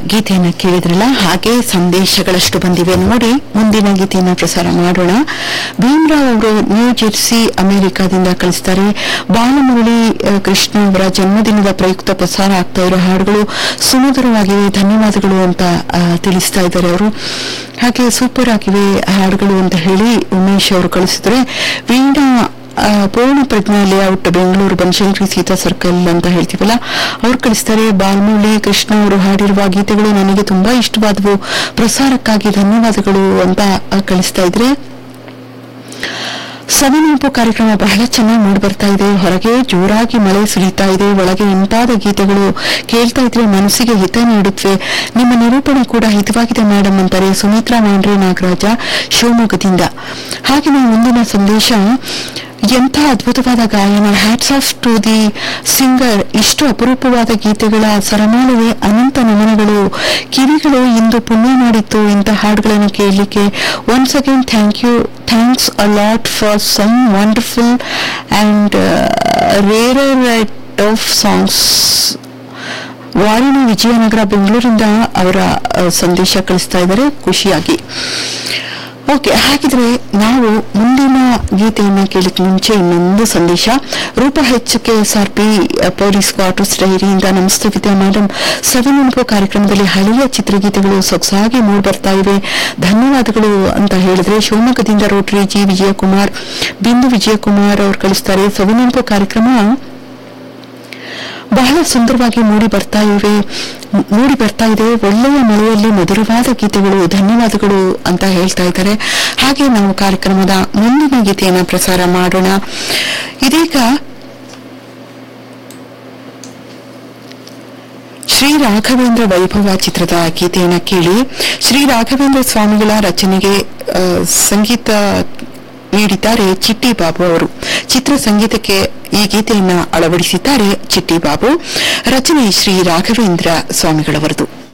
ಗೀತೆಯನ್ನ ಕೇಳಿದ್ರಲ್ಲ ಹಾಗೆ ಸಂದೇಶಗಳಷ್ಟು ಬಂದಿವೆ ನೋಡಿ ಮುಂದಿನ ಗೀತೆಯನ್ನ ಪ್ರಸಾರ ಮಾಡೋಣ ಭೀಮ್ರಾವ್ ಅವರು ನ್ಯೂ ಜೆರ್ಸಿ ಅಮೆರಿಕಾದಿಂದ ಕಳಿಸ್ತಾರೆ ಬಾಲಮುರಳಿ ಆ, ಕೃಷ್ಣ ಅವರ ಜನ್ಮದಿನದ ಪ್ರಯುಕ್ತ ಪ್ರಸಾರ ಆಗ್ತಾ ಇರೋ ಹಾಡುಗಳು ಸುಮಧುರವಾಗಿವೆ ಧನ್ಯವಾದಗಳು ಅಂತ ಆ, ತಿಳಿಸ್ತಾ ಇದ್ದಾರೆ ಅವರು ಹಾಗೆ ಸೂಪರ್ ಆಗಿವೆ ಹಾಡುಗಳು ಅಂತ ಹೇಳಿ ಉಮೇಶ್ ಅವರು ಕಳಿಸಿದ್ರೆ ವೀಣಾ ಆ, ಪೂರ್ಣ ಪ್ರಜ್ಞಾ ಲೇಔಟ್ ಬೆಂಗಳೂರು ಬನಶಂಕರಿ ಸೀತಾ ಸರ್ಕಲ್ ಅಂತ ಹೇಳ್ತೀವಲ್ಲ ಅವ್ರು ಕಳಿಸ್ತಾರೆ ಬಾಲ್ಮುರಳಿ ಕೃಷ್ಣ ಅವರು ಹಾಡಿರುವ ಗೀತೆಗಳು ನನಗೆ ತುಂಬಾ ಇಷ್ಟವಾದವು ಪ್ರಸಾರಕ್ಕಾಗಿ ಧನ್ಯವಾದಗಳು ಅಂತ ಆ, ಕಳಿಸ್ತಾ ಇದ್ರೆ ಸವಿನೆನಪು ಕಾರ್ಯಕ್ರಮ ಬಹಳ ಚೆನ್ನಾಗಿ ಮೂಡಿ ಬರ್ತಾ ಇದೆ ಹೊರಗೆ ಜೋರಾಗಿ ಮಳೆ ಸುರಿತಾ ಇದೆ ಒಳಗೆ ಇಂಪಾದ ಗೀತೆಗಳು ಕೇಳ್ತಾ ಇದ್ರೆ ಮನಸ್ಸಿಗೆ ಹಿತ ನೀಡುತ್ತವೆ ನಿಮ್ಮ ನಿರೂಪಣೆ ಕೂಡ ಹಿತವಾಗಿದೆ ಮೇಡಮ್ ಅಂತಾರೆ ಸುಮಿತ್ರಾ ಮಾಂಡ್ರೆ ನಾಗರಾಜ ಶಿವಮೊಗ್ಗದಿಂದ ಹಾಗೆ ನಾವು ಮುಂದಿನ ಸಂದೇಶ ಎಂಥ ಅದ್ಭುತವಾದ ಗಾಯನ hats off to the singer ಇಷ್ಟು ಅಪರೂಪವಾದ ಗೀತೆಗಳ ಸರಮಾಲವೇ ಅನಂತ ನಮನಗಳು ಕಿವಿಗಳು ಇಂದು ಪುಣ್ಯ ಮಾಡಿತ್ತು ಇಂಥ ಹಾಡುಗಳನ್ನು ಕೇಳಲಿಕ್ಕೆ once again thank you thanks a lot for some wonderful and rarer of songs Varini Vijayanagara ಬೆಂಗಳೂರಿಂದ ಅವರ ಆ, ಸಂದೇಶ ಕಳಿಸ್ತಾ ಇದ್ದಾರೆ ಖುಷಿಯಾಗಿ ಓಕೆ ಹಾಗಿದ್ರೆ ನಾವು ಮುಂದಿನ ಗೀತೆಯನ್ನ ಕೇಳಕ್ಕೆ ಮುಂಚೆ ಇನ್ನೊಂದು ಸಂದೇಶ Roopa H K S R P police quarters ಡೈರಿಯಿಂದ ನಮಸ್ತೆ ವಿದ್ಯಾ ಮೇಡಮ್ ಸವಿನೆನಪು ಕಾರ್ಯಕ್ರಮದಲ್ಲಿ ಹಳೆಯ ಚಿತ್ರಗೀತೆಗಳು ಸೊಗಸಾಗಿ ಮೂಡಿ ಬರ್ತಾ ಇವೆ ಧನ್ಯವಾದಗಳು ಅಂತ ಹೇಳಿದ್ರೆ ಶಿವಮೊಗ್ಗದಿಂದ ರೋಟರಿ ಜಿ ವಿಜಯಕುಮಾರ್ ಬಿಂದು ವಿಜಯಕುಮಾರ್ ಅವರು ಕಳಿಸ್ತಾರೆ ಸವಿನೆನಪು ಕಾರ್ಯಕ್ರಮ ಬಹಳ ಸುಂದರವಾಗಿ ಮೂಡಿ ಬರ್ತಾ ಇವೆ ಮೂಡಿ ಬರ್ತಾ ಇದೆ ಒಳ್ಳೆಯ ಮಳೆಯಲ್ಲಿ ಮಧುರವಾದ ಗೀತೆಗಳು ಧನ್ಯವಾದಗಳು ಅಂತ ಹೇಳ್ತಾ ಇದ್ದಾರೆ ಹಾಗೆ ನಾವು ಕಾರ್ಯಕ್ರಮದ ಮುಂದಿನ ಗೀತೆಯನ್ನ ಪ್ರಸಾರ ಮಾಡೋಣ ಇದೀಗ ಶ್ರೀ ರಾಘವೇಂದ್ರ ವೈಭವ ಚಿತ್ರದ ಗೀತೆಯನ್ನ ಕೇಳಿ ಶ್ರೀ ರಾಘವೇಂದ್ರ ಸ್ವಾಮಿಗಳ ರಚನೆಗೆ ಆ, ಸಂಗೀತ ನೀಡಿದ್ದಾರೆ ಚಿಟ್ಟಿ ಬಾಬು ಅವರು ಚಿತ್ರ ಸಂಗೀತಕ್ಕೆ ಈ ಗೀತೆಯನ್ನ ಅಳವಡಿಸಿದ್ದಾರೆ ಚಿಟ್ಟಿ ಬಾಬು ರಚನೆ ಶ್ರೀ ರಾಘವೇಂದ್ರ ಸ್ವಾಮಿಗಳವರದು